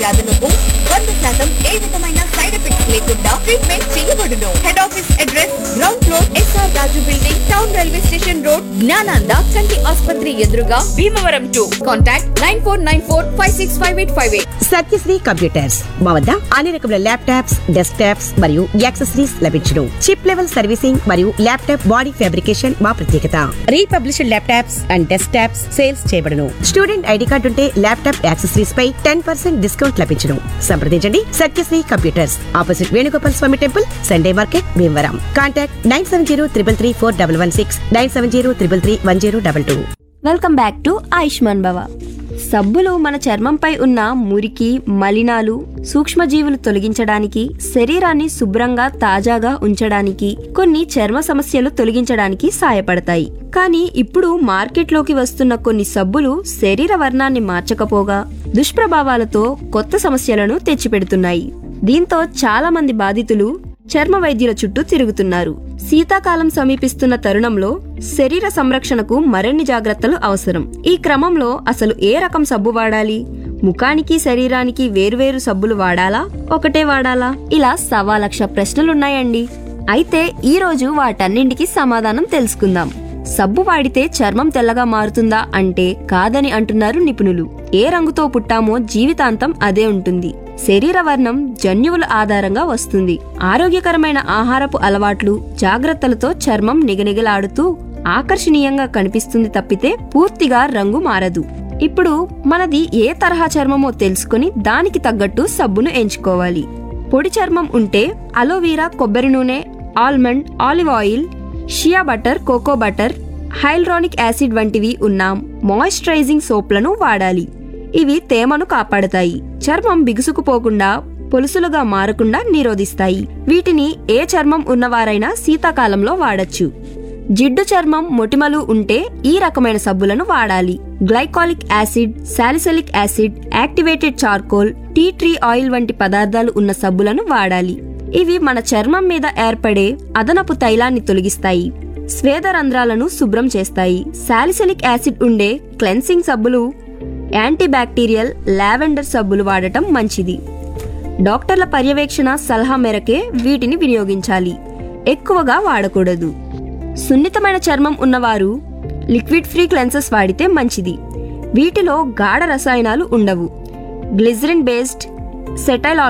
వ్యాధులకు వంద శాతం ఏ విధమైన సైడ్ ఎఫెక్ట్స్ లేకుండా ట్రీట్మెంట్ చేయబడును head office address ground floor SR Raju building town railway station road Gnananda కంటి ఆసుపత్రి ఎదురుగా Bhimavaram to contact nine four nine four five six five eight five eight Satyasri computers మా వద్ద అన్ని రకముల ల్యాప్టాప్స్ డెస్క్టాప్స్ మరియు యాక్సెసరీస్ లభించును చిప్ లెవెల్ సర్వీసింగ్ మరియు ల్యాప్టాప్ బాడీ ఫ్యాబ్రికేషన్ మా ప్రత్యేకత republished laptops and desktops sales చేయబడును స్టూడెంట్ ఐడి కార్డు ఉంటే ల్యాప్టాప్ యాక్సెసరీస్ పై టెన్ పర్సెంట్ డిస్కౌంట్ లభించును సంప్రదించండి Satyasri computers opposite Venugopal Swamy temple Sunday market Bhimavaram contact nine seven zero triple three four double one six nine seven zero triple three one zero double two welcome back to Ayushman Bhava సబ్బులు మన చర్మంపై ఉన్న మురికి మలినాలు సూక్ష్మజీవులు తొలగించడానికి శరీరాన్ని శుభ్రంగా తాజాగా ఉంచడానికి కొన్ని చర్మ సమస్యలు తొలగించడానికి సాయపడతాయి కానీ ఇప్పుడు మార్కెట్లోకి వస్తున్న కొన్ని సబ్బులు శరీర వర్ణాన్ని మార్చకపోగా దుష్ప్రభావాలతో కొత్త సమస్యలను తెచ్చిపెడుతున్నాయి దీంతో చాలా మంది బాధితులు చర్మ వైద్యుల చుట్టూ తిరుగుతున్నారు శీతాకాలం సమీపిస్తున్న తరుణంలో శరీర సంరక్షణకు మరిన్ని జాగ్రత్తలు అవసరం ఈ క్రమంలో అసలు ఏ రకం సబ్బు వాడాలి ముఖానికి శరీరానికి వేరువేరు సబ్బులు వాడాలా ఒకటే వాడాలా ఇలా సవా లక్ష ప్రశ్నలున్నాయండి అయితే ఈ రోజు వాటన్నింటికి సమాధానం తెలుసుకుందాం సబ్బు వాడితే చర్మం తెల్లగా మారుతుందా అంటే కాదని అంటున్నారు నిపుణులు ఏ రంగుతో పుట్టామో జీవితాంతం అదే ఉంటుంది శరీర వర్ణం జన్యువుల ఆధారంగా వస్తుంది ఆరోగ్యకరమైన ఆహారపు అలవాట్లు జాగ్రత్తలతో చర్మం నిగనిగలాడుతూ ఆకర్షణీయంగా కనిపిస్తుంది తప్పితే పూర్తిగా రంగు మారదు ఇప్పుడు మనది ఏ తరహా చర్మమో తెలుసుకుని దానికి తగ్గట్టు సబ్బును ఎంచుకోవాలి పొడి చర్మం ఉంటే అలోవీరా కొబ్బరి నూనె almond olive oil shea butter cocoa butter hyaluronic acid వంటివి ఉన్న మాయిశ్చరైజింగ్ సోప్లను వాడాలి ఇవి తేమను కాపాడతాయి చర్మం బిగుసుకుపోకుండా పొలుసులుగా మారకుండా నిరోధిస్తాయి వీటిని ఏ చర్మం ఉన్నవారైనా శీతాకాలంలో వాడచ్చు జిడ్డు చర్మం మొటిమలు ఉంటే ఈ రకమైన సబ్బులను వాడాలి glycolic acid salicylic acid activated charcoal tea tree oil వంటి పదార్థాలు ఉన్న సబ్బులను వాడాలి ఇవి మన చర్మం మీద ఏర్పడే అదనపు తైలాన్ని తొలగిస్తాయి స్వేద రంధ్రాలను శుభ్రం చేస్తాయి సాలిసలిక్ యాసిడ్ ఉండే క్లెన్సింగ్ సబ్బులు యాంటీబ్యాక్టీరియల్ లావెండర్ సబ్బులు వాడటం మంచిది డాక్టర్ల పర్యవేక్షణ సలహా మేరకే వీటిని వినియోగించాలి ఎక్కువగా వాడకూడదు సున్నితమైన చర్మం ఉన్నవారు లిక్విడ్ ఫ్రీ క్లెన్సెస్ వాడితే మంచిది వీటిలో గాఢ రసాయనాలు ఉండవు గ్లిజరిన్ బేస్డ్ సెటైల్